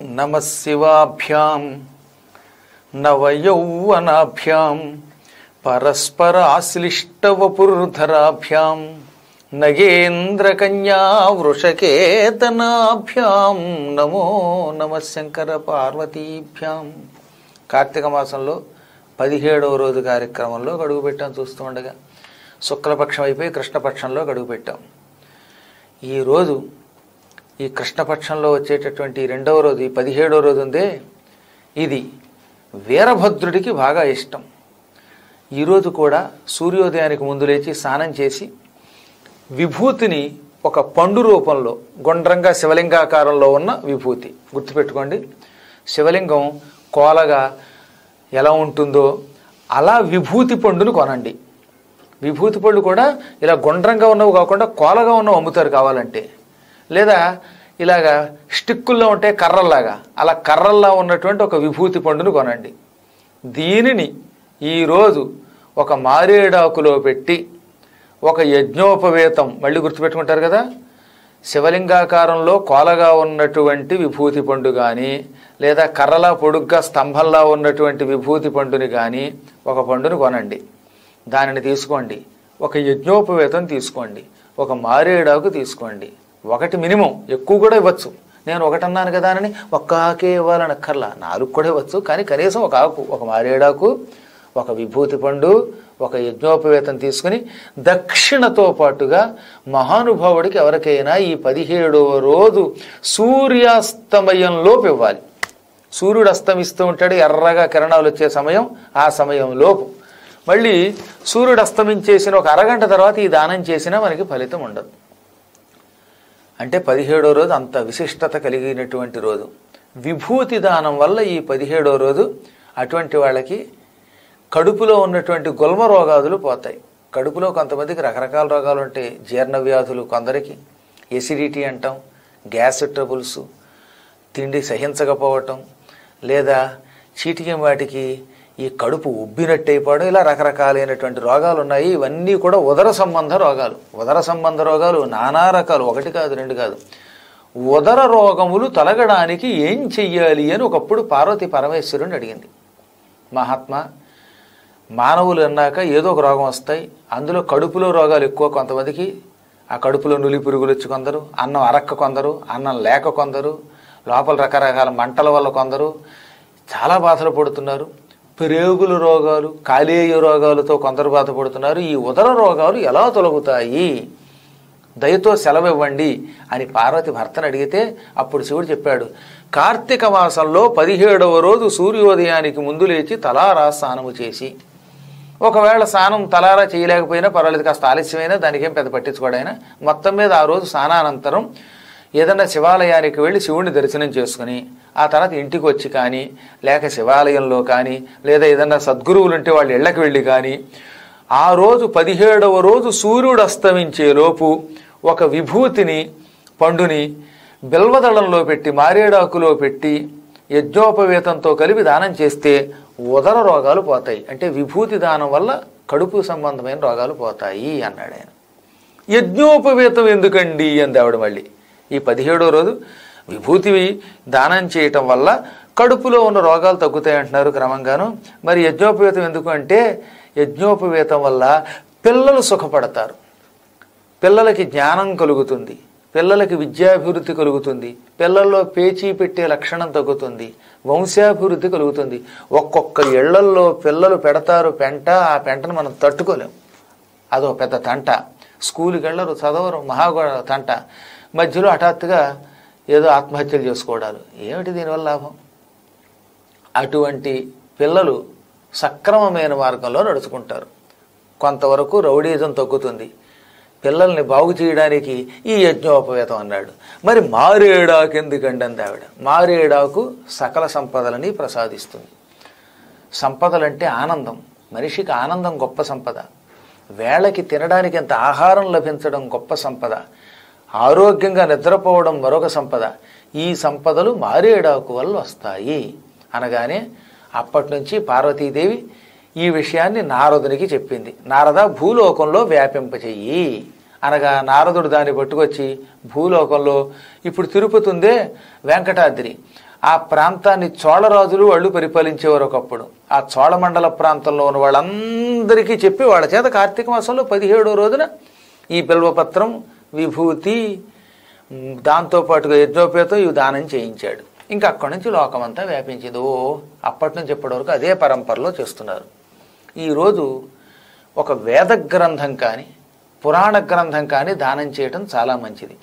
నమ శివాభ్యాం నవయౌవనాభ్యాం పరస్పరాశ్లిష్టవపుర్ధరాభ్యాం నగేంద్రకన్యా వృషకేతనాభ్యాం నమో నమ శంకర పార్వతీభ్యాం కార్తీక మాసంలో పదిహేడవ రోజు కార్యక్రమంలో గడుగు పెట్టాం చూస్తూ ఉండగా శుక్లపక్షం అయిపోయి కృష్ణపక్షంలో గడుగు పెట్టాం ఈరోజు ఈ కృష్ణపక్షంలో వచ్చేటటువంటి ఈ రెండవ రోజు ఈ పదిహేడవ రోజు ఉందే ఇది వీరభద్రుడికి బాగా ఇష్టం ఈరోజు కూడా సూర్యోదయానికి ముందు లేచి స్నానం చేసి విభూతిని ఒక పండు రూపంలో గుండ్రంగా శివలింగాకారంలో ఉన్న విభూతి గుర్తుపెట్టుకోండి శివలింగం కోలగా ఎలా ఉంటుందో అలా విభూతి పండును కొనండి విభూతి పళ్ళు కూడా ఇలా గుండ్రంగా ఉన్నవి కాకుండా కోలగా ఉన్నవి అమ్ముతారు కావాలంటే లేదా ఇలాగా స్టిక్కుల్లో ఉంటే కర్రల్లాగా అలా కర్రల్లా ఉన్నటువంటి ఒక విభూతి పండును కొనండి దీనిని ఈరోజు ఒక మారేడాకులో పెట్టి ఒక యజ్ఞోపవేతం మళ్ళీ గుర్తుపెట్టుకుంటారు కదా శివలింగాకారంలో కోలగా ఉన్నటువంటి విభూతి పండు కానీ లేదా కర్రలా పొడుగ్గా స్తంభంలా ఉన్నటువంటి విభూతి పండుని కానీ ఒక పండును కొనండి దానిని తీసుకోండి ఒక యజ్ఞోపవేతం తీసుకోండి ఒక మారేడాకు తీసుకోండి ఒకటి మినిమం ఎక్కువ కూడా ఇవ్వచ్చు నేను ఒకటి అన్నాను కదా అని ఒక్క ఆకే ఇవ్వాలని అక్కర్లా నాలుగు కూడా ఇవ్వచ్చు కానీ కనీసం ఒక ఆకు ఒక మారేడాకు ఒక విభూతి పండు ఒక యజ్ఞోపవేతం తీసుకుని దక్షిణతో పాటుగా మహానుభావుడికి ఎవరికైనా ఈ పదిహేడవ రోజు సూర్యాస్తమయంలోపు ఇవ్వాలి సూర్యుడు అస్తమిస్తూ ఉంటాడు ఎర్రగా కిరణాలు వచ్చే సమయం ఆ సమయంలోపు మళ్ళీ సూర్యుడు అస్తమించేసిన ఒక అరగంట తర్వాత ఈ దానం చేసినా మనకి ఫలితం ఉండదు అంటే పదిహేడో రోజు అంత విశిష్టత కలిగినటువంటి రోజు విభూతి దానం వల్ల ఈ పదిహేడో రోజు అటువంటి వాళ్ళకి కడుపులో ఉన్నటువంటి గుల్మ రోగాదులు పోతాయి కడుపులో కొంతమందికి రకరకాల రోగాలు ఉంటాయి జీర్ణ వ్యాధులు కొందరికి ఎసిడిటీ అంటాం గ్యాస్ ట్రబుల్స్ తిండి సహించకపోవటం లేదా చీటికి వాటికి ఈ కడుపు ఉబ్బినట్టు అయిపోవడం ఇలా రకరకాలైనటువంటి రోగాలు ఉన్నాయి ఇవన్నీ కూడా ఉదర సంబంధ రోగాలు ఉదర సంబంధ రోగాలు నానా రకాలు ఒకటి కాదు రెండు కాదు ఉదర రోగములు తొలగడానికి ఏం చెయ్యాలి అని ఒకప్పుడు పార్వతి పరమేశ్వరుని అడిగింది మహాత్మా మానవులు అన్నాక ఏదో ఒక రోగం వస్తాయి అందులో కడుపులో రోగాలు ఎక్కువ కొంతమందికి ఆ కడుపులో నులి పురుగులు వచ్చి కొందరు అన్నం అరక్క కొందరు అన్నం లేక కొందరు లోపల రకరకాల మంటల వల్ల కొందరు చాలా బాధలు పడుతున్నారు ప్రేగుల రోగాలు కాలేయ రోగాలతో కొందరు బాధపడుతున్నారు ఈ ఉదర రోగాలు ఎలా తొలగుతాయి దయతో సెలవు ఇవ్వండి అని పార్వతి భర్తను అడిగితే అప్పుడు శివుడు చెప్పాడు కార్తీక మాసంలో పదిహేడవ రోజు సూర్యోదయానికి ముందు లేచి తలారా స్నానము చేసి ఒకవేళ స్నానం తలారా చేయలేకపోయినా పర్వాలేదు కాస్త ఆలస్యమైనా దానికేం పెద్ద పట్టించుకోడైనా మొత్తం మీద ఆ రోజు స్నానానంతరం ఏదన్నా శివాలయానికి వెళ్ళి శివుడిని దర్శనం చేసుకుని ఆ తర్వాత ఇంటికి వచ్చి కానీ లేక శివాలయంలో కానీ లేదా ఏదన్నా సద్గురువులు ఉంటే వాళ్ళ ఇళ్ళకి వెళ్ళి కానీ ఆ రోజు పదిహేడవ రోజు సూర్యుడు అస్తమించే లోపు ఒక విభూతిని పండుని బిల్వదళంలో పెట్టి మారేడాకులో పెట్టి యజ్ఞోపవేతంతో కలిపి దానం చేస్తే ఉదర రోగాలు పోతాయి అంటే విభూతి దానం వల్ల కడుపు సంబంధమైన రోగాలు పోతాయి అన్నాడు ఆయన యజ్ఞోపవేతం ఎందుకండి అంది ఆవిడ మళ్ళీ ఈ పదిహేడో రోజు విభూతివి దానం చేయటం వల్ల కడుపులో ఉన్న రోగాలు తగ్గుతాయి అంటున్నారు క్రమంగాను మరి యజ్ఞోపవేతం ఎందుకు అంటే యజ్ఞోపవేతం వల్ల పిల్లలు సుఖపడతారు పిల్లలకి జ్ఞానం కలుగుతుంది పిల్లలకి విద్యాభివృద్ధి కలుగుతుంది పిల్లల్లో పేచీ పెట్టే లక్షణం తగ్గుతుంది వంశాభివృద్ధి కలుగుతుంది ఒక్కొక్క ఇళ్లల్లో పిల్లలు పెడతారు పెంట ఆ పెంటను మనం తట్టుకోలేం అదో పెద్ద తంట స్కూల్కి వెళ్ళరు చదవరు మహాగో తంట మధ్యలో హఠాత్తుగా ఏదో ఆత్మహత్యలు చేసుకోవడాలు ఏమిటి దీనివల్ల లాభం అటువంటి పిల్లలు సక్రమమైన మార్గంలో నడుచుకుంటారు కొంతవరకు రౌడీజం తగ్గుతుంది పిల్లల్ని బాగు చేయడానికి ఈ యజ్ఞోపవేతం అన్నాడు మరి మారేడాకు ఎందుకండి అంది ఆవిడ మారేడాకు సకల సంపదలని ప్రసాదిస్తుంది సంపదలంటే ఆనందం మనిషికి ఆనందం గొప్ప సంపద వేళకి తినడానికి ఎంత ఆహారం లభించడం గొప్ప సంపద ఆరోగ్యంగా నిద్రపోవడం మరొక సంపద ఈ సంపదలు మారేడాకు వల్ల వస్తాయి అనగానే అప్పటి నుంచి పార్వతీదేవి ఈ విషయాన్ని నారదునికి చెప్పింది నారద భూలోకంలో వ్యాపింపచెయ్యి అనగా నారదుడు దాన్ని పట్టుకొచ్చి భూలోకంలో ఇప్పుడు తిరుపతి ఉందే వెంకటాద్రి ఆ ప్రాంతాన్ని చోళరాజులు వాళ్ళు పరిపాలించేవారు ఒకప్పుడు ఆ చోళ మండల ప్రాంతంలో ఉన్న వాళ్ళందరికీ చెప్పి వాళ్ళ చేత కార్తీక మాసంలో పదిహేడో రోజున ఈ బిల్వపత్రం విభూతి ఉమ్, దాంతోపాటుగా యజ్ఞోపేతం ఇవి దానం చేయించాడు ఇంకా అక్కడి నుంచి లోకమంతా వ్యాపించింది ఓ అప్పటి నుంచి ఇప్పటి వరకు అదే పరంపరలో చేస్తున్నారు ఈరోజు ఒక వేద గ్రంథం కానీ పురాణ గ్రంథం కానీ దానం చేయటం చాలా మంచిది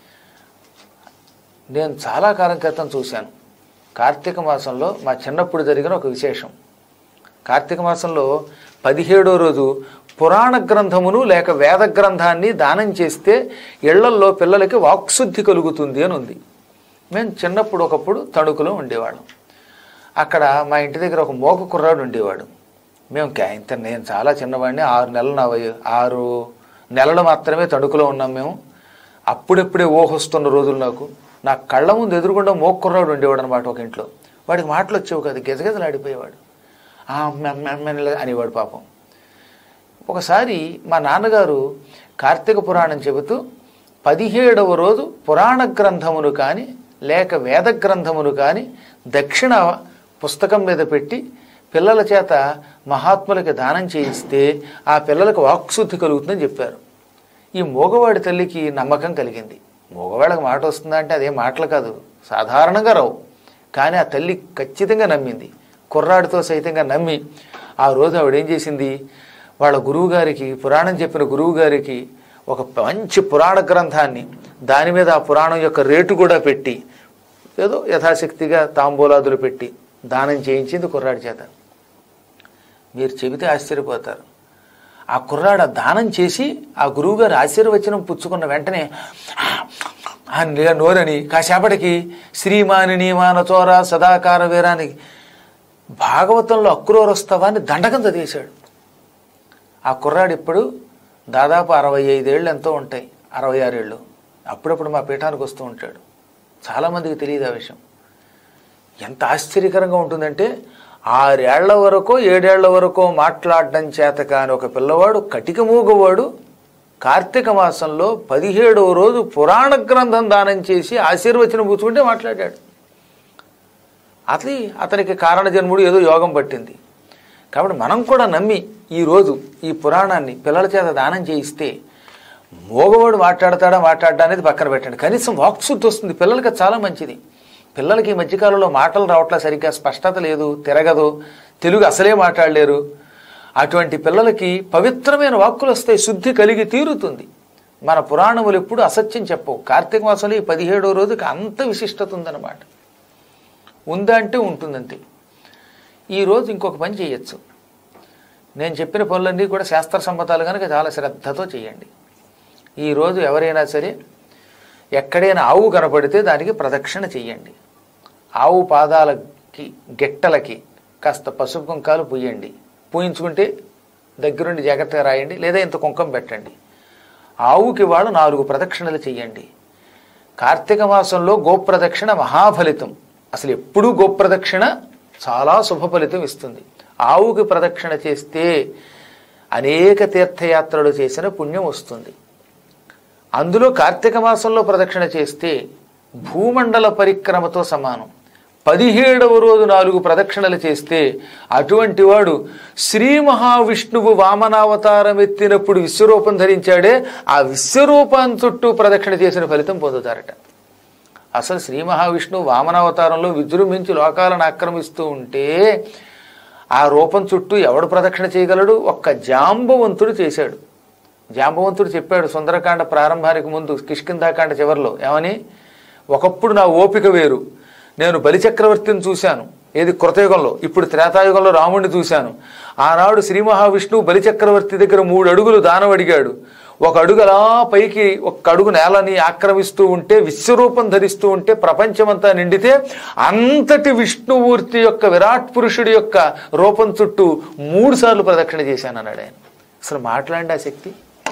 నేను చాలా కాలం క్రితం చూశాను కార్తీక మాసంలో మా చిన్నప్పుడు జరిగిన ఒక విశేషం కార్తీక మాసంలో పదిహేడో రోజు పురాణ గ్రంథమును లేక వేద గ్రంథాన్ని దానం చేస్తే ఇళ్లల్లో పిల్లలకి వాక్శుద్ధి కలుగుతుంది అని ఉంది మేము చిన్నప్పుడు ఒకప్పుడు తణుకులో ఉండేవాళ్ళం అక్కడ మా ఇంటి దగ్గర ఒక మోక కుర్రాడు ఉండేవాడు మేము కా- ఇంత నేను చాలా చిన్నవాడిని ఆరు నెలలు నా వయ ఆరు నెలలు మాత్రమే తణుకులో ఉన్నాం మేము అప్పుడెప్పుడే ఊహొస్తున్న రోజులు నాకు నా కళ్ళ ముందు ఎదురుగుండా మోక కుర్రాడు ఉండేవాడు అనమాట ఒక ఇంట్లో వాడికి మాటలు వచ్చేవి కదా గెజగెజలాడిపోయేవాడు "ఆ, అమ్మ, అమ్మ, అమ్మ" అని అనేవాడు పాపం ఒకసారి మా నాన్నగారు కార్తీక పురాణం చెబుతూ పదిహేడవ రోజు పురాణ గ్రంథమును కానీ లేక వేద గ్రంథమును కానీ దక్షిణ పుస్తకం మీద పెట్టి పిల్లల చేత మహాత్ములకి దానం చేయిస్తే ఆ పిల్లలకు వాక్శుద్ధి కలుగుతుందని చెప్పారు ఈ మూగవాడి తల్లికి నమ్మకం కలిగింది మూగవాళ్ళకి మాట వస్తుందా అంటే అదే మాటలు కాదు సాధారణంగా రావు కానీ ఆ తల్లి ఖచ్చితంగా నమ్మింది కుర్రాడితో సైతంగా నమ్మి ఆ రోజు ఆవిడ ఏం చేసింది వాళ్ళ గురువు గారికి పురాణం చెప్పిన గురువు గారికి ఒక మంచి పురాణ గ్రంథాన్ని దాని మీద ఆ పురాణం యొక్క రేటు కూడా పెట్టి ఏదో యథాశక్తిగా తాంబూలాదులు పెట్టి దానం చేయించింది కుర్రాడి చేత మీరు చెబితే ఆశ్చర్యపోతారు ఆ కుర్రాడు ఆ దానం చేసి ఆ గురువుగారు ఆశీర్వచనం పుచ్చుకున్న వెంటనే ఆ ని- నోరని కాసేపటికి శ్రీమాని మానచోర సదాకార వీరానికి భాగవతంలో అక్రూరస్తవాన్ని దండకం చదివేశాడు ఆ కుర్రాడు ఇప్పుడు దాదాపు అరవై ఐదేళ్ళు ఎంతో ఉంటాయి అరవై ఆరేళ్ళు అప్పుడప్పుడు మా పీఠానికి వస్తూ ఉంటాడు చాలామందికి తెలియదు ఆ విషయం ఎంత ఆశ్చర్యకరంగా ఉంటుందంటే ఆరేళ్ల వరకు ఏడేళ్ల వరకు మాట్లాడడం చేత కాని ఒక పిల్లవాడు కటిక మూగవాడు కార్తీక మాసంలో పదిహేడవ రోజు పురాణ గ్రంథం దానం చేసి ఆశీర్వచనం పుచ్చుకుంటే మాట్లాడాడు అతని అతనికి కారణ జన్ముడు ఏదో యోగం పట్టింది కాబట్టి మనం కూడా నమ్మి ఈరోజు ఈ పురాణాన్ని పిల్లల చేత దానం చేయిస్తే మోగవాడు మాట్లాడతాడా మాట్లాడడా అనేది పక్కన పెట్టండి కనీసం వాక్శుద్ధి వస్తుంది పిల్లలకి అది చాలా మంచిది పిల్లలకి ఈ మధ్యకాలంలో మాటలు రావట్లే సరిగ్గా స్పష్టత లేదు తిరగదు తెలుగు అసలే మాట్లాడలేరు అటువంటి పిల్లలకి పవిత్రమైన వాక్కులు వస్తాయి శుద్ధి కలిగి తీరుతుంది మన పురాణములు ఎప్పుడు అసత్యం చెప్పవు కార్తీక మాసంలో ఈ పదిహేడో రోజుకి అంత విశిష్టత ఉందన్నమాట ఉందా అంటే ఉంటుందంతే ఈరోజు ఇంకొక పని చేయొచ్చు నేను చెప్పిన పనులన్నీ కూడా శాస్త్ర సమ్మతాలు కనుక చాలా శ్రద్ధతో చేయండి ఈరోజు ఎవరైనా సరే ఎక్కడైనా ఆవు కనపడితే దానికి ప్రదక్షిణ చెయ్యండి ఆవు పాదాలకి గిట్టలకి కాస్త పసుపు కుంకాలు పూయండి పూయించుకుంటే దగ్గరుండి జాగ్రత్తగా రాయండి లేదా ఇంత కుంకం పెట్టండి ఆవుకి వాళ్ళు నాలుగు ప్రదక్షిణలు చెయ్యండి కార్తీక మాసంలో గోప్రదక్షిణ మహాఫలితం అసలు ఎప్పుడూ గోప్రదక్షిణ చాలా శుభ ఫలితం ఇస్తుంది ఆవుకి ప్రదక్షిణ చేస్తే అనేక తీర్థయాత్రలు చేసిన పుణ్యం వస్తుంది అందులో కార్తీక మాసంలో ప్రదక్షిణ చేస్తే భూమండల పరిక్రమతో సమానం పదిహేడవ రోజు నాలుగు ప్రదక్షిణలు చేస్తే అటువంటి వాడు శ్రీ మహావిష్ణువు వామనావతారం ఎత్తినప్పుడు విశ్వరూపం ధరించాడే ఆ విశ్వరూపాన్ని చుట్టూ ప్రదక్షిణ చేసిన ఫలితం పొందుతారట అసలు శ్రీ మహావిష్ణువు వామనావతారంలో విజృంభించి లోకాలను ఆక్రమిస్తూ ఉంటే ఆ రూపం చుట్టూ ఎవడు ప్రదక్షిణ చేయగలడు ఒక్క జాంబవంతుడు చేశాడు జాంబవంతుడు చెప్పాడు సుందరకాండ ప్రారంభానికి ముందు కిష్కిందాకాండ చివరిలో ఏమని ఒకప్పుడు నా ఓపిక వేరు నేను బలిచక్రవర్తిని చూశాను ఏది కృతయుగంలో ఇప్పుడు త్రేతాయుగంలో రాముడిని చూశాను ఆనాడు శ్రీ మహావిష్ణువు బలిచక్రవర్తి దగ్గర మూడు అడుగులు దానం అడిగాడు ఒక అడుగు అలా పైకి ఒక అడుగు నేలని ఆక్రమిస్తూ ఉంటే విశ్వరూపం ధరిస్తూ ఉంటే ప్రపంచమంతా నిండితే అంతటి విష్ణుమూర్తి యొక్క విరాట్ పురుషుడి యొక్క రూపం చుట్టూ మూడు సార్లు ప్రదక్షిణ చేశాను అన్నాడు ఆయన అసలు మాట్లాడండి ఆ శక్తి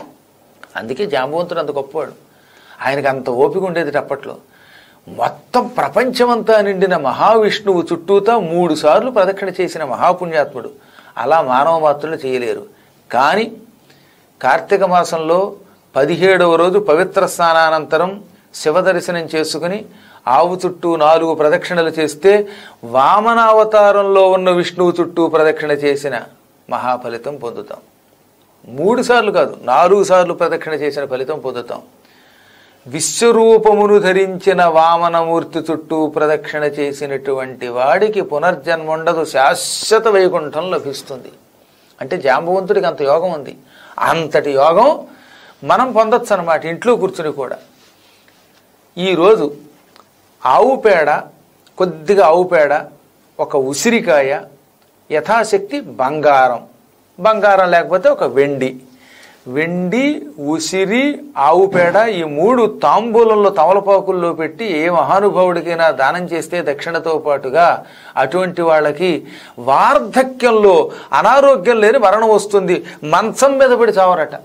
అందుకే జాంబవంతుడు అంత గొప్పవాడు ఆయనకు అంత ఓపిక ఉండేది అప్పట్లో మొత్తం ప్రపంచమంతా నిండిన మహావిష్ణువు చుట్టూతా మూడు సార్లు ప్రదక్షిణ చేసిన మహాపుణ్యాత్ముడు అలా మానవ మాత్రులు చేయలేరు కానీ కార్తీక మాసంలో పదిహేడవ రోజు పవిత్ర స్నానానంతరం శివ దర్శనం చేసుకుని ఆవు చుట్టూ నాలుగు ప్రదక్షిణలు చేస్తే వామనావతారంలో ఉన్న విష్ణువు చుట్టూ ప్రదక్షిణ చేసిన మహాఫలితం పొందుతాం మూడు సార్లు కాదు నాలుగు సార్లు ప్రదక్షిణ చేసిన ఫలితం పొందుతాం విశ్వరూపమును ధరించిన వామనమూర్తి చుట్టూ ప్రదక్షిణ చేసినటువంటి వాడికి పునర్జన్మ ఉండదు శాశ్వత వైకుంఠం లభిస్తుంది అంటే జాంబవంతుడికి అంత యోగం ఉంది అంతటి యోగం మనం పొందొచ్చు అనమాట ఇంట్లో కూర్చుని కూడా ఈరోజు ఆవు పేడ కొద్దిగా ఆవు పేడ ఒక ఉసిరికాయ యథాశక్తి బంగారం బంగారం లేకపోతే ఒక వెండి వెండి ఉసిరి ఆవు పేడ ఈ మూడు తాంబూలంలో తమలపాకుల్లో పెట్టి ఏ మహానుభావుడికైనా దానం చేస్తే దక్షిణతో పాటుగా అటువంటి వాళ్ళకి వార్ధక్యంలో అనారోగ్యం లేని మరణం వస్తుంది మంచం మీద పడి చావరట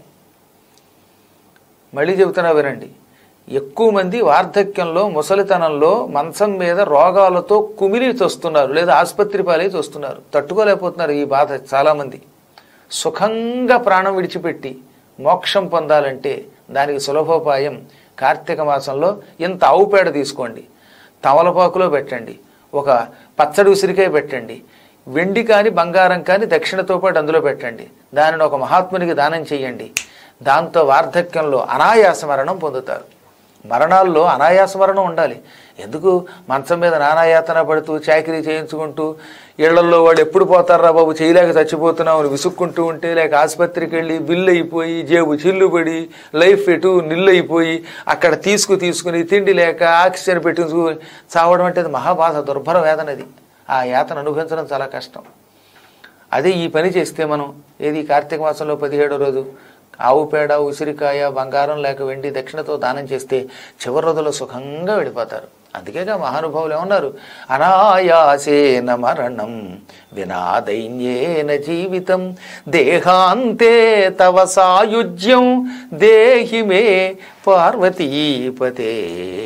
మళ్ళీ చెబుతున్నా వినండి ఎక్కువ మంది వార్ధక్యంలో ముసలితనంలో మంచం మీద రోగాలతో కుమిలి తొస్తున్నారు లేదా ఆసుపత్రి పాలై తొస్తున్నారు తట్టుకోలేకపోతున్నారు ఈ బాధ చాలామంది సుఖంగా ప్రాణం విడిచిపెట్టి మోక్షం పొందాలంటే దానికి సులభోపాయం కార్తీక మాసంలో ఇంత ఆవు పేడ తీసుకోండి తమలపాకులో పెట్టండి ఒక పచ్చడి ఉసిరికాయ పెట్టండి వెండి కానీ బంగారం కానీ దక్షిణతో పాటు అందులో పెట్టండి దానిని ఒక మహాత్మునికి దానం చేయండి దాంతో వార్ధక్యంలో అనాయాస మరణం పొందుతారు మరణాల్లో అనాయాస మరణం ఉండాలి ఎందుకు మంచం మీద నానాయాతన పడుతూ చాకరీ చేయించుకుంటూ ఇళ్లలో వాళ్ళు ఎప్పుడు పోతారా బాబు చేయలేక చచ్చిపోతున్నాం అని విసుక్కుంటూ ఉంటే లేక ఆసుపత్రికి వెళ్ళి బిల్లు అయిపోయి జేబు చిల్లుబడి లైఫ్ ఎటు నిల్లు అయిపోయి అక్కడ తీసుకు తీసుకుని తిండి లేక ఆక్సిజన్ పెట్టించుకు చావడం అంటే అది మహాబాధ దుర్భర వేదన అది ఆ యాతన అనుభవించడం చాలా కష్టం అదే ఈ పని చేస్తే మనం ఏది కార్తీక మాసంలో పదిహేడో రోజు ఆవు పేడ ఉసిరికాయ బంగారం లేక వెండి దక్షిణతో దానం చేస్తే చివరి రోజుల్లో సుఖంగా వెళ్ళిపోతారు అందుకేగా మహానుభావులు ఏమన్నారు అనాయాసేన మరణం వినా దైన్యేన జీవితం దేహాంతే తవ సాయుజ్యం దేహి మే పార్వతీపతే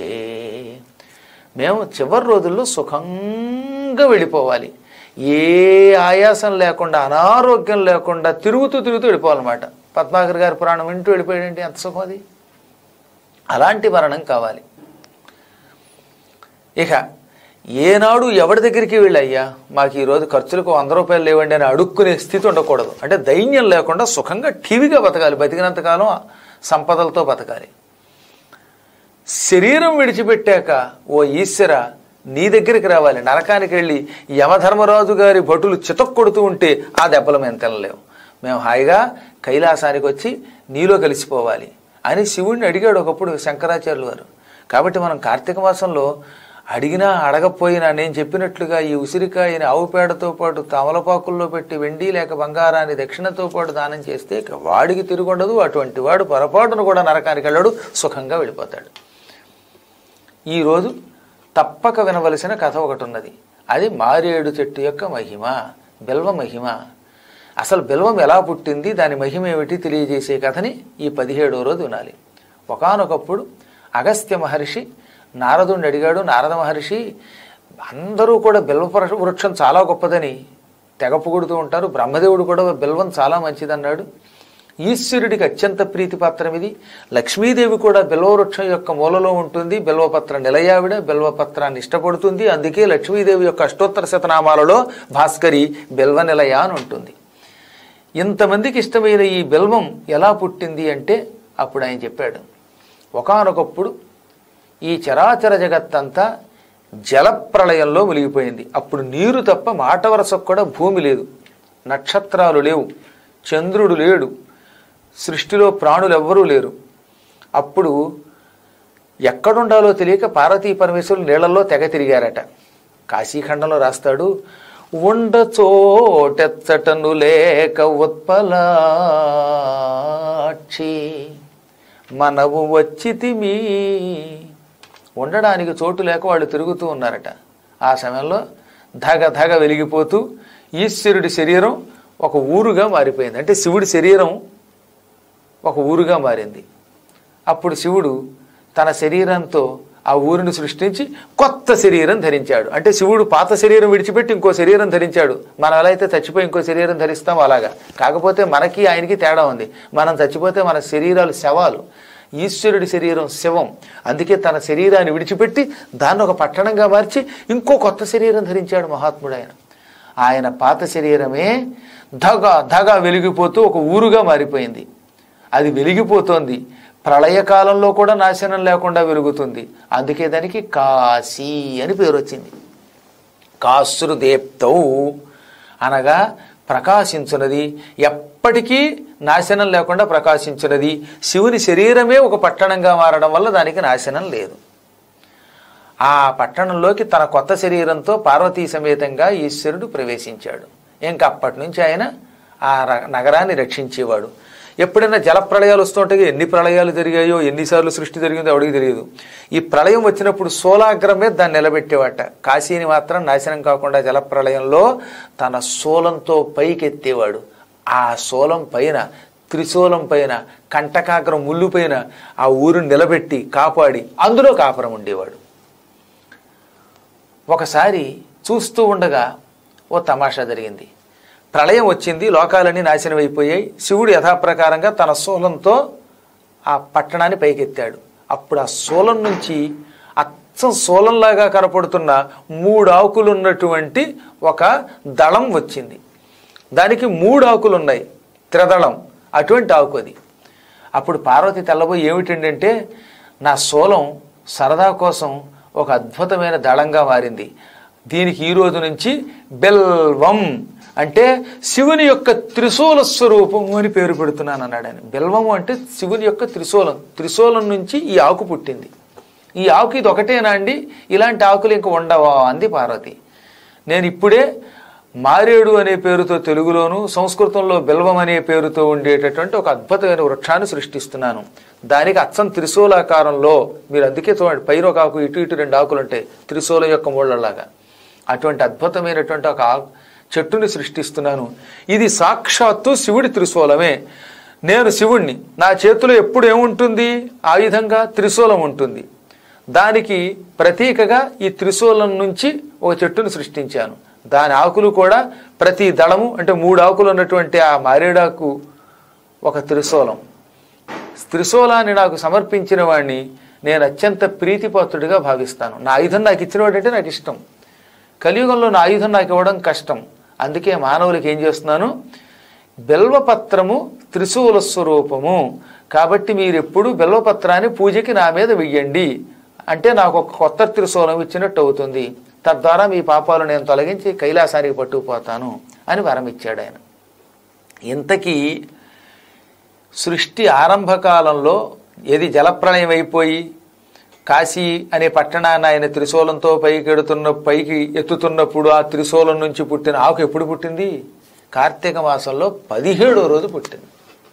మేము చివరి రోజుల్లో సుఖంగా వెళ్ళిపోవాలి ఏ ఆయాసం లేకుండా అనారోగ్యం లేకుండా తిరుగుతూ తిరుగుతూ వెళ్ళిపోవాలన్నమాట పద్మాకర్ గారి పురాణం వింటూ వెళ్ళిపోయాడంటే ఎంత సుఖం అది అలాంటి మరణం కావాలి ఇక ఏనాడు ఎవరి దగ్గరికి వెళ్ళయ్యా మాకు ఈరోజు ఖర్చులకు వంద రూపాయలు లేవండి అని అడుక్కునే స్థితి ఉండకూడదు అంటే దైన్యం లేకుండా సుఖంగా ఠీవిగా బతకాలి బతికినంతకాలం సంపదలతో బతకాలి శరీరం విడిచిపెట్టాక ఓ ఈశ్వర నీ దగ్గరికి రావాలి నరకానికి వెళ్ళి యమధర్మరాజు గారి భటులు చితక్కొడుతూ ఉంటే ఆ దెబ్బలు మేము తినలేము మేము హాయిగా కైలాసానికి వచ్చి నీలో కలిసిపోవాలి అని శివుడిని అడిగాడు ఒకప్పుడు శంకరాచార్యులు వారు కాబట్టి మనం కార్తీక మాసంలో అడిగినా అడగపోయినా నేను చెప్పినట్లుగా ఈ ఉసిరికాయని ఆవు పేడతో పాటు తమలపాకుల్లో పెట్టి వెండి లేక బంగారాన్ని దక్షిణతో పాటు దానం చేస్తే ఇక వాడికి తిరుగుండదు అటువంటి వాడు పొరపాటును కూడా నరకానికి వెళ్ళాడు సుఖంగా వెళ్ళిపోతాడు ఈరోజు తప్పక వినవలసిన కథ ఒకటి ఉన్నది అది మారేడు చెట్టు యొక్క మహిమ బిల్వ మహిమ అసలు బిల్వం ఎలా పుట్టింది దాని మహిమ ఏమిటి తెలియజేసే కథని ఈ పదిహేడవ రోజు వినాలి ఒకానొకప్పుడు అగస్త్య మహర్షి నారదుడిని అడిగాడు నారద మహర్షి అందరూ కూడా బిల్వ వృక్ష- వృక్షం చాలా గొప్పదని తెగ పొగుడుతూ ఉంటారు బ్రహ్మదేవుడు కూడా బిల్వం చాలా మంచిదన్నాడు ఈశ్వరుడికి అత్యంత ప్రీతిపాత్రం ఇది లక్ష్మీదేవి కూడా బిల్వవృక్షం యొక్క మూలలో ఉంటుంది బిల్వపత్ర నిలయావిడ బిల్వపత్రాన్ని ఇష్టపడుతుంది అందుకే లక్ష్మీదేవి యొక్క అష్టోత్తర శతనామాలలో భాస్కరి బిల్వ నిలయ అని ఉంటుంది ఇంతమందికి ఇష్టమైన ఈ బిల్వం ఎలా పుట్టింది అంటే అప్పుడు ఆయన చెప్పాడు ఒకానొకప్పుడు ఈ చరాచర జగత్తంతా జలప్రళయంలో మునిగిపోయింది అప్పుడు నీరు తప్ప మాట వరసకు కూడా భూమి లేదు నక్షత్రాలు లేవు చంద్రుడు లేడు సృష్టిలో ప్రాణులు ఎవ్వరూ లేరు అప్పుడు ఎక్కడుండాలో తెలియక పార్వతీ పరమేశ్వరులు నీళ్లలో తెగ తిరిగారట కాశీఖండంలో రాస్తాడు ఉండ చోటెచ్చటను లేక ఉత్పలాక్షి మనవు వచ్చితిమి ఉండడానికి చోటు లేక వాళ్ళు తిరుగుతూ ఉన్నారట ఆ సమయంలో ధగ ధగ వెలిగిపోతూ ఈశ్వరుడి శరీరం ఒక ఊరుగా మారిపోయింది అంటే శివుడి శరీరం ఒక ఊరుగా మారింది అప్పుడు శివుడు తన శరీరంతో ఆ ఊరిని సృష్టించి కొత్త శరీరం ధరించాడు అంటే శివుడు పాత శరీరం విడిచిపెట్టి ఇంకో శరీరం ధరించాడు మనం ఎలా అయితే చచ్చిపోయి ఇంకో శరీరం ధరిస్తాం అలాగా కాకపోతే మనకి ఆయనకి తేడా ఉంది మనం చచ్చిపోతే మన శరీరాలు శవాలు ఈశ్వరుడి శరీరం శివం అందుకే తన శరీరాన్ని విడిచిపెట్టి దాన్ని ఒక పట్టణంగా మార్చి ఇంకో కొత్త శరీరం ధరించాడు మహాత్ముడు ఆయన ఆయన పాత శరీరమే ధగ ధగ వెలిగిపోతూ ఒక ఊరుగా మారిపోయింది అది వెలిగిపోతోంది ప్రళయకాలంలో కూడా నాశనం లేకుండా వెలుగుతుంది అందుకే దానికి కాశీ అని పేరు వచ్చింది కాశ్రుదేప్తౌ అనగా ప్రకాశించున్నది ఎప్పటికీ నాశనం లేకుండా ప్రకాశించున్నది శివుని శరీరమే ఒక పట్టణంగా మారడం వల్ల దానికి నాశనం లేదు ఆ పట్టణంలోకి తన కొత్త శరీరంతో పార్వతీ సమేతంగా ఈశ్వరుడు ప్రవేశించాడు ఇంకా అప్పటి నుంచి ఆయన ఆ ర- నగరాన్ని రక్షించేవాడు ఎప్పుడైనా జల ప్రళయాలు వస్తుంటాయి ఎన్ని ప్రళయాలు జరిగాయో ఎన్నిసార్లు సృష్టి జరిగిందో ఎవడికి తెలియదు ఈ ప్రళయం వచ్చినప్పుడు సోలాగ్రం మీద దాన్ని నిలబెట్టేవాట కాశీని మాత్రం నాశనం కాకుండా జల ప్రళయంలో తన శూలంతో పైకెత్తేవాడు ఆ శూలం పైన త్రిశూలం పైన కంటకాగ్రం ముళ్ళు పైన ఆ ఊరుని నిలబెట్టి కాపాడి అందులో కాపురం ఉండేవాడు ఒకసారి చూస్తూ ఉండగా ఓ తమాషా జరిగింది ప్రళయం వచ్చింది లోకాలన్నీ నాశనం అయిపోయాయి శివుడు యథాప్రకారంగా తన శూలంతో ఆ పట్టణాన్ని పైకెత్తాడు అప్పుడు ఆ శూలం నుంచి అచ్చం శూలంలాగా కనపడుతున్న మూడు ఆకులు ఉన్నటువంటి ఒక దళం వచ్చింది దానికి మూడు ఆకులు ఉన్నాయి త్రిదళం అటువంటి ఆకు అది అప్పుడు పార్వతి తెల్లబోయి ఏమిటండి అంటే నా శూలం సరదా కోసం ఒక అద్భుతమైన దళంగా మారింది దీనికి ఈ రోజు నుంచి బెల్వం అంటే శివుని యొక్క త్రిశూల స్వరూపము అని పేరు పెడుతున్నాను అన్నాడు ఆయన బెల్వము అంటే శివుని యొక్క త్రిశూలం త్రిశూలం నుంచి ఈ ఆకు పుట్టింది ఈ ఆకు ఇది ఒకటేనా అండి ఇలాంటి ఆకులు ఇంక ఉండవా అంది పార్వతి నేను ఇప్పుడే మారేడు అనే పేరుతో తెలుగులోను సంస్కృతంలో బెల్వం అనే పేరుతో ఉండేటటువంటి ఒక అద్భుతమైన వృక్షాన్ని సృష్టిస్తున్నాను దానికి అచ్చం త్రిశూలాకారంలో మీరు అందుకే చూడండి పైన ఒక ఆకు ఇటు ఇటు రెండు ఆకులు ఉంటాయి త్రిశూలం యొక్క మూలలాగా అటువంటి అద్భుతమైనటువంటి ఒక ఆకు చెట్టుని సృష్టిస్తున్నాను ఇది సాక్షాత్తు శివుడి త్రిశూలమే నేను శివుణ్ణి నా చేతిలో ఎప్పుడు ఏముంటుంది ఆయుధంగా త్రిశూలం ఉంటుంది దానికి ప్రతీకగా ఈ త్రిశూలం నుంచి ఒక చెట్టును సృష్టించాను దాని ఆకులు కూడా ప్రతి దళము అంటే మూడు ఆకులు ఉన్నటువంటి ఆ మారేడాకు ఒక త్రిశూలం త్రిశూలాన్ని నాకు సమర్పించిన వాడిని నేను అత్యంత ప్రీతిపాత్రుడిగా భావిస్తాను నా ఆయుధం నాకు ఇచ్చినవాడంటే నాకు ఇష్టం కలియుగంలో నా ఆయుధం నాకు ఇవ్వడం కష్టం అందుకే మానవులకి ఏం చేస్తున్నాను బెల్వపత్రము త్రిశూల స్వరూపము కాబట్టి మీరు ఎప్పుడు బెల్వపత్రాన్ని పూజకి నా మీద వెయ్యండి అంటే నాకు ఒక కొత్త త్రిశూలం ఇచ్చినట్టు అవుతుంది తద్వారా మీ పాపాలు నేను తొలగించి కైలాసానికి పట్టుకుపోతాను అని వరం ఇచ్చాడు ఆయన ఇంతకీ సృష్టి ఆరంభకాలంలో ఏది జలప్రళయం అయిపోయి కాశీ అనే పట్టణాన్ని ఆయన త్రిశూలంతో పైకి ఎడుతున్న పైకి ఎత్తుతున్నప్పుడు ఆ త్రిశూలం నుంచి పుట్టిన ఆకు ఎప్పుడు పుట్టింది కార్తీక మాసంలో పదిహేడో రోజు పుట్టింది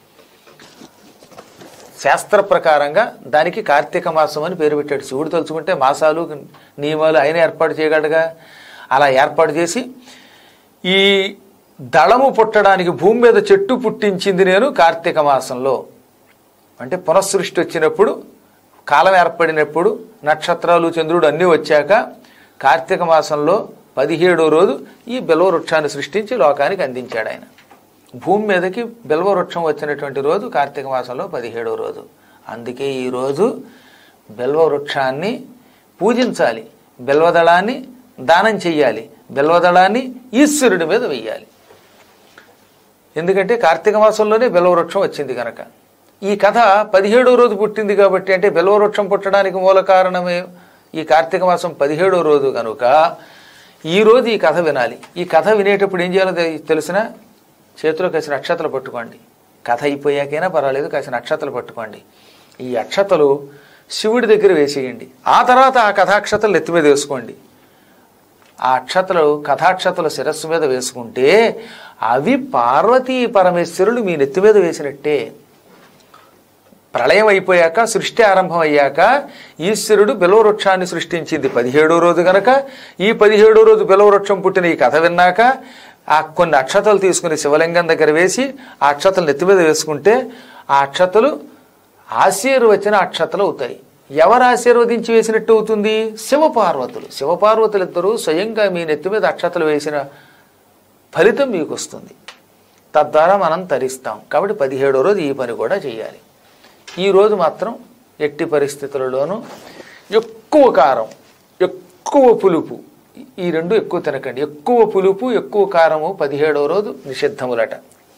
శాస్త్ర ప్రకారంగా దానికి కార్తీక మాసం అని పేరు పెట్టాడు శివుడు తలుచుకుంటే మాసాలు నియమాలు ఆయన ఏర్పాటు చేయగలగా అలా ఏర్పాటు చేసి ఈ దళము పుట్టడానికి భూమి మీద చెట్టు పుట్టించింది నేను కార్తీక మాసంలో అంటే పునఃసృష్టి వచ్చినప్పుడు కాలం ఏర్పడినప్పుడు నక్షత్రాలు చంద్రుడు అన్నీ వచ్చాక కార్తీక మాసంలో పదిహేడో రోజు ఈ బిల్వ వృక్షాన్ని సృష్టించి లోకానికి అందించాడు ఆయన భూమి మీదకి బిల్వ వృక్షం వచ్చినటువంటి రోజు కార్తీక మాసంలో పదిహేడో రోజు అందుకే ఈ రోజు బిల్వ వృక్షాన్ని పూజించాలి బిల్వదళాన్ని దానం చెయ్యాలి బిల్వదళాన్ని ఈశ్వరుడి మీద వెయ్యాలి ఎందుకంటే కార్తీక మాసంలోనే బిల్వవృక్షం వచ్చింది కనుక ఈ కథ పదిహేడో రోజు పుట్టింది కాబట్టి అంటే బిల్వవృక్షం పుట్టడానికి మూల కారణమే ఈ కార్తీక మాసం పదిహేడో రోజు కనుక ఈ రోజు ఈ కథ వినాలి ఈ కథ వినేటప్పుడు ఏం చేయాలో తె- తెలిసినా చేతిలో కాసిన అక్షతలు పట్టుకోండి కథ అయిపోయాకైనా పర్వాలేదు కాసిన అక్షతలు పట్టుకోండి ఈ అక్షతలు శివుడి దగ్గర వేసేయండి ఆ తర్వాత ఆ కథాక్షతలు నెత్తి మీద వేసుకోండి ఆ అక్షతలు కథాక్షతలు శిరస్సు మీద వేసుకుంటే అవి పార్వతీ పరమేశ్వరులు మీ నెత్తి మీద వేసినట్టే ప్రళయం అయిపోయాక సృష్టి ఆరంభం అయ్యాక ఈశ్వరుడు బిలవవృక్షాన్ని సృష్టించింది పదిహేడో రోజు గనక ఈ పదిహేడో రోజు బిలవవృక్షం పుట్టిన ఈ కథ విన్నాక ఆ కొన్ని అక్షతలు తీసుకుని శివలింగం దగ్గర వేసి ఆ అక్షతలు నెత్తి మీద వేసుకుంటే ఆ అక్షతలు ఆశీర్వచన అక్షతలు అవుతాయి ఎవరు ఆశీర్వదించి వేసినట్టు అవుతుంది శివపార్వతులు శివపార్వతులు ఇద్దరు స్వయంగా మీ నెత్తి మీద అక్షతలు వేసిన ఫలితం మీకు వస్తుంది తద్వారా మనం తరిస్తాం కాబట్టి పదిహేడో రోజు ఈ పని కూడా చేయాలి ఈ రోజు మాత్రం ఎట్టి పరిస్థితులలోనూ ఎక్కువ కారం ఎక్కువ పులుపు ఈ రెండు ఎక్కువ తినకండి ఎక్కువ పులుపు ఎక్కువ కారము పదిహేడవ రోజు నిషిద్ధములట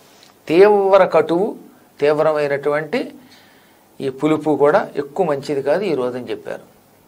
తీవ్ర కటువు తీవ్రమైనటువంటి ఈ పులుపు కూడా ఎక్కువ మంచిది కాదు ఈ రోజని చెప్పారు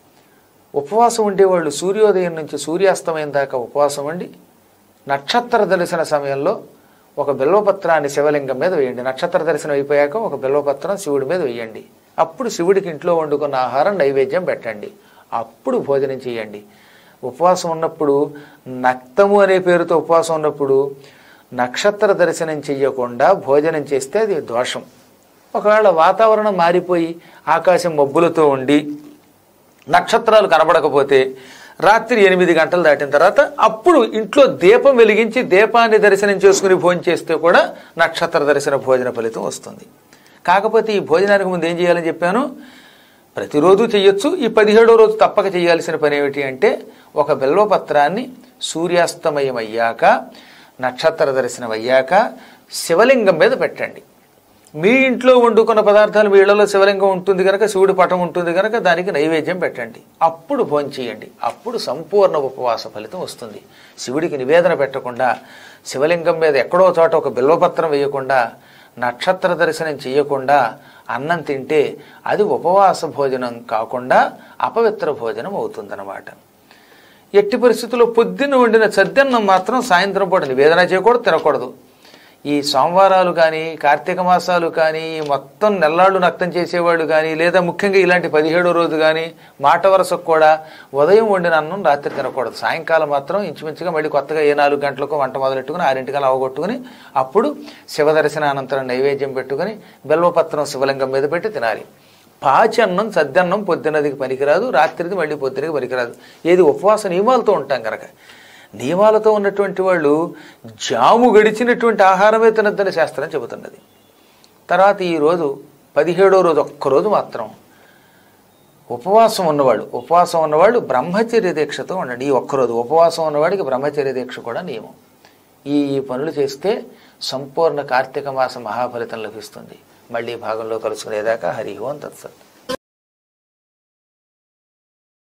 ఉపవాసం ఉండేవాళ్ళు సూర్యోదయం నుంచి సూర్యాస్తమయం దాకా ఉపవాసం ఉండి నక్షత్ర దర్శన సమయంలో ఒక బిల్వపత్రాన్ని శివలింగం మీద వేయండి నక్షత్ర దర్శనం అయిపోయాక ఒక బిల్వపత్రం శివుడి మీద వేయండి అప్పుడు శివుడికి ఇంట్లో వండుకున్న ఆహారం నైవేద్యం పెట్టండి అప్పుడు భోజనం చేయండి ఉపవాసం ఉన్నప్పుడు నక్తము అనే పేరుతో ఉపవాసం ఉన్నప్పుడు నక్షత్ర దర్శనం చెయ్యకుండా భోజనం చేస్తే అది దోషం ఒకవేళ వాతావరణం మారిపోయి ఆకాశం మబ్బులతో ఉండి నక్షత్రాలు కనబడకపోతే రాత్రి ఎనిమిది గంటలు దాటిన తర్వాత అప్పుడు ఇంట్లో దీపం వెలిగించి దీపాన్ని దర్శనం చేసుకుని భోజనం చేస్తే కూడా నక్షత్ర దర్శన భోజన ఫలితం వస్తుంది కాకపోతే ఈ భోజనానికి ముందు ఏం చేయాలని చెప్పాను ప్రతిరోజు చేయొచ్చు ఈ పదిహేడో రోజు తప్పక చేయాల్సిన పని ఏమిటి అంటే ఒక బిల్వపత్రాన్ని సూర్యాస్తమయం అయ్యాక నక్షత్ర దర్శనం అయ్యాక శివలింగం మీద పెట్టండి మీ ఇంట్లో వండుకున్న పదార్థాలు మీ ఇళ్లలో శివలింగం ఉంటుంది కనుక శివుడి పటం ఉంటుంది కనుక దానికి నైవేద్యం పెట్టండి అప్పుడు భోంచేయండి అప్పుడు సంపూర్ణ ఉపవాస ఫలితం వస్తుంది శివుడికి నివేదన పెట్టకుండా శివలింగం మీద ఎక్కడో చోట ఒక బిల్వపత్రం వేయకుండా నక్షత్ర దర్శనం చేయకుండా అన్నం తింటే అది ఉపవాస భోజనం కాకుండా అపవిత్ర భోజనం అవుతుందన్నమాట ఎట్టి పరిస్థితుల్లో పొద్దున్న వండిన సద్దన్నం మాత్రం సాయంత్రం పూట నివేదన చేయకూడదు తినకూడదు ఈ సోమవారాలు కానీ కార్తీక మాసాలు కానీ మొత్తం నెల్లాళ్ళు నక్తం చేసేవాళ్ళు కానీ లేదా ముఖ్యంగా ఇలాంటి పదిహేడో రోజు కానీ మాట వరుసకు కూడా ఉదయం వండిన అన్నం రాత్రి తినకూడదు సాయంకాలం మాత్రం ఇంచుమించుగా మళ్ళీ కొత్తగా ఏ నాలుగు గంటలకు వంట మొదలెట్టుకుని ఆరింటికల్లా అవగొట్టుకుని అప్పుడు శివదర్శన అనంతరం నైవేద్యం పెట్టుకుని బెల్వపత్రం శివలింగం మీద పెట్టి తినాలి పాచి అన్నం సద్దన్నం పొద్దున్నదికి పనికిరాదు రాత్రిది మళ్ళీ పొద్దునకి పనికిరాదు ఏది ఉపవాస నియమాలతో ఉంటాం కనుక నియమాలతో ఉన్నటువంటి వాళ్ళు జాము గడిచినటువంటి ఆహారమే తినద్దని శాస్త్రం చెబుతున్నది తర్వాత ఈ రోజు పదిహేడో రోజు ఒక్కరోజు మాత్రం ఉపవాసం ఉన్నవాడు ఉపవాసం ఉన్నవాడు బ్రహ్మచర్య దీక్షతో ఉండండి ఈ ఒక్కరోజు ఉపవాసం ఉన్నవాడికి బ్రహ్మచర్య దీక్ష కూడా నియమం ఈ ఈ పనులు చేస్తే సంపూర్ణ కార్తీక మాస మహాఫలితం లభిస్తుంది మళ్ళీ భాగంలో కలుసుకునేదాకా హరి ఓం తత్సత్